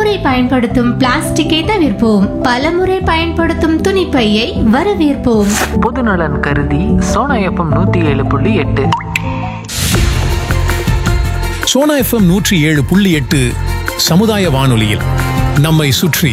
ஒருமுறை பயன்படுத்தும் பிளாஸ்டிக்கை தவிர்ப்போம் பலமுறை பயன்படுத்தும் துணிப்பையை வரவேற்போம் பொதுநலன் கருதி சோனா எஃப்எம் நூற்றி ஏழு புள்ளி எட்டு சோனா எஃப்எம் நூற்றி ஏழு புள்ளி எட்டு சமுதாய வானொலியில் நம்மை சுற்றி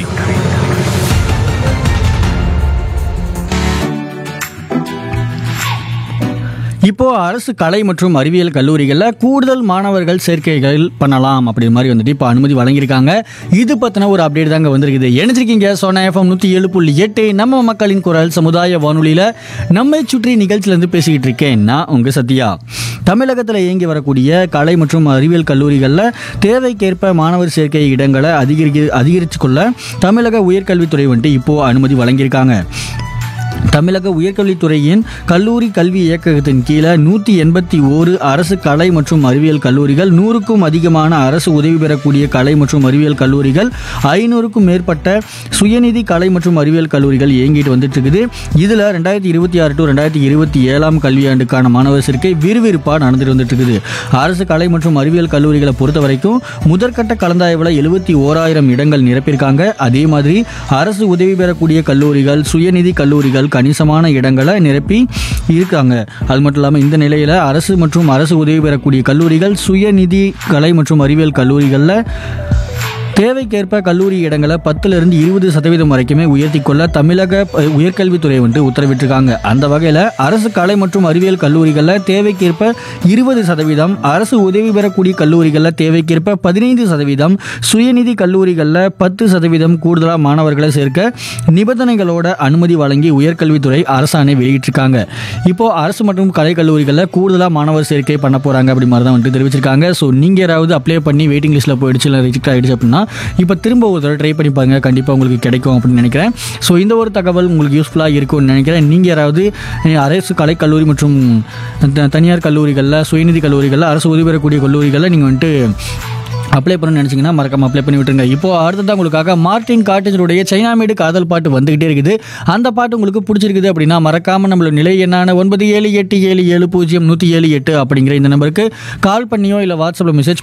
இப்போ அரசு கலை மற்றும் அறிவியல் கல்லூரிகளில் கூடுதல் மாணவர்கள் சேர்க்கைகள் பண்ணலாம் அப்படி மாதிரி வந்துட்டு இப்போ அனுமதி வழங்கியிருக்காங்க இது பற்றின ஒரு அப்டேட் தாங்க வந்திருக்குது இணைஞ்சிருக்கீங்க சோனா எஃப்எம் நூற்றி ஏழு புள்ளி எட்டு நம்ம மக்களின் குரல் சமுதாய வானொலியில் நம்மை சுற்றி நிகழ்ச்சியிலேருந்து பேசிக்கிட்டு இருக்கேன் நான் உங்கள் சத்யா தமிழகத்தில் இயங்கி வரக்கூடிய கலை மற்றும் அறிவியல் கல்லூரிகளில் தேவைக்கேற்ப மாணவர் சேர்க்கை இடங்களை அதிகரிக்க அதிகரித்து கொள்ள தமிழக உயர்கல்வித்துறை வந்துட்டு இப்போது அனுமதி வழங்கியிருக்காங்க தமிழக உயர்கல்வித்துறையின் கல்லூரி கல்வி இயக்ககத்தின் கீழே நூற்றி எண்பத்தி ஓரு அரசு கலை மற்றும் அறிவியல் கல்லூரிகள் நூறுக்கும் அதிகமான அரசு உதவி பெறக்கூடிய கலை மற்றும் அறிவியல் கல்லூரிகள் ஐநூறுக்கும் மேற்பட்ட சுயநிதி கலை மற்றும் அறிவியல் கல்லூரிகள் இயங்கிட்டு வந்துட்டு இருக்குது இதில் ரெண்டாயிரத்தி இருபத்தி ஆறு டு ரெண்டாயிரத்தி இருபத்தி ஏழாம் கல்வியாண்டுக்கான மாணவர் சேர்க்கை விறுவிறுப்பாக நடந்துட்டு வந்துட்டு இருக்குது அரசு கலை மற்றும் அறிவியல் கல்லூரிகளை பொறுத்த வரைக்கும் முதற்கட்ட கலந்தாய்வில் எழுபத்தி ஓராயிரம் இடங்கள் நிரப்பியிருக்காங்க அதே மாதிரி அரசு உதவி பெறக்கூடிய கல்லூரிகள் சுயநிதி கல்லூரிகள் கணிசமான இடங்களை நிரப்பி இருக்காங்க அது மட்டும் இல்லாமல் இந்த நிலையில் அரசு மற்றும் அரசு உதவி பெறக்கூடிய கல்லூரிகள் சுயநிதி கலை மற்றும் அறிவியல் கல்லூரிகளில் தேவைக்கேற்ப கல்லூரி இடங்களை பத்துலேருந்து இருபது சதவீதம் வரைக்குமே உயர்த்தி கொள்ள தமிழக அஹ், உயர்கல்வித்துறை வந்து உத்தரவிட்டிருக்காங்க அந்த வகையில் அரசு கலை மற்றும் அறிவியல் கல்லூரிகளில் தேவைக்கேற்ப இருபது சதவீதம் அரசு உதவி பெறக்கூடிய கல்லூரிகளில் தேவைக்கேற்ப பதினைந்து சதவீதம் சுயநிதி கல்லூரிகளில் பத்து சதவீதம் கூடுதலாக மாணவர்களை சேர்க்க நிபந்தனைகளோட அனுமதி வழங்கி உயர்கல்வித்துறை அரசாணை வெளியிட்டிருக்காங்க இப்போ அரசு மற்றும் கலை கல்லூரிகளில் கூடுதலாக மாணவர் சேர்க்கை பண்ண போகிறாங்க அப்படி மாதிரி தான் வந்துட்டு தெரிவிச்சிருக்காங்க ஸோ நீங்கள் யாராவது அப்ளை பண்ணி வெயிட்டிங் லிஸ்ட்டில் போயிடுச்சு இல்லை ரிஜெக்ட் ஆகிடுச்சு அப்படின்னா இப்போ திரும்ப ஒரு தடவை ட்ரை பண்ணி பாருங்க கண்டிப்பாக உங்களுக்கு கிடைக்கும் அப்படின்னு நினைக்கிறேன் ஸோ இந்த ஒரு தகவல் உங்களுக்கு யூஸ்ஃபுல்லாக இருக்கும்னு நினைக்கிறேன் நீங்கள் யாராவது அஹ், அரசு கலை கல்லூரி மற்றும் த- தனியார் கல்லூரிகளில் சுயநிதி கல்லூரிகளில் அரசு உதவி பெறக்கூடிய கல்லூரிகளில் நீங்கள் வந்துட்டு அப்ளை பண்ணணும்னு நினச்சிங்கன்னா மறக்காம அப்ளை பண்ணி விட்டுருங்க இப்போ அடுத்ததான் உங்களுக்காக மார்டின் காட்டேஜருடைய சைனாமேடு காதல் பாட்டு வந்துகிட்டே இருக்குது அந்த பாட்டு உங்களுக்கு பிடிச்சிருக்குது அப்படின்னா மறக்காம நம்மளோட நிலை என்னான ஒன்பது ஏழு எட்டு ஏழு ஏழு பூஜ்ஜியம் நூற்றி ஏழு எட்டு அப்படிங்கிற இந்த நம்பருக்கு கால் பண்ணியோ இல்லை வாட்ஸ்அப்பில் மெசேஜ்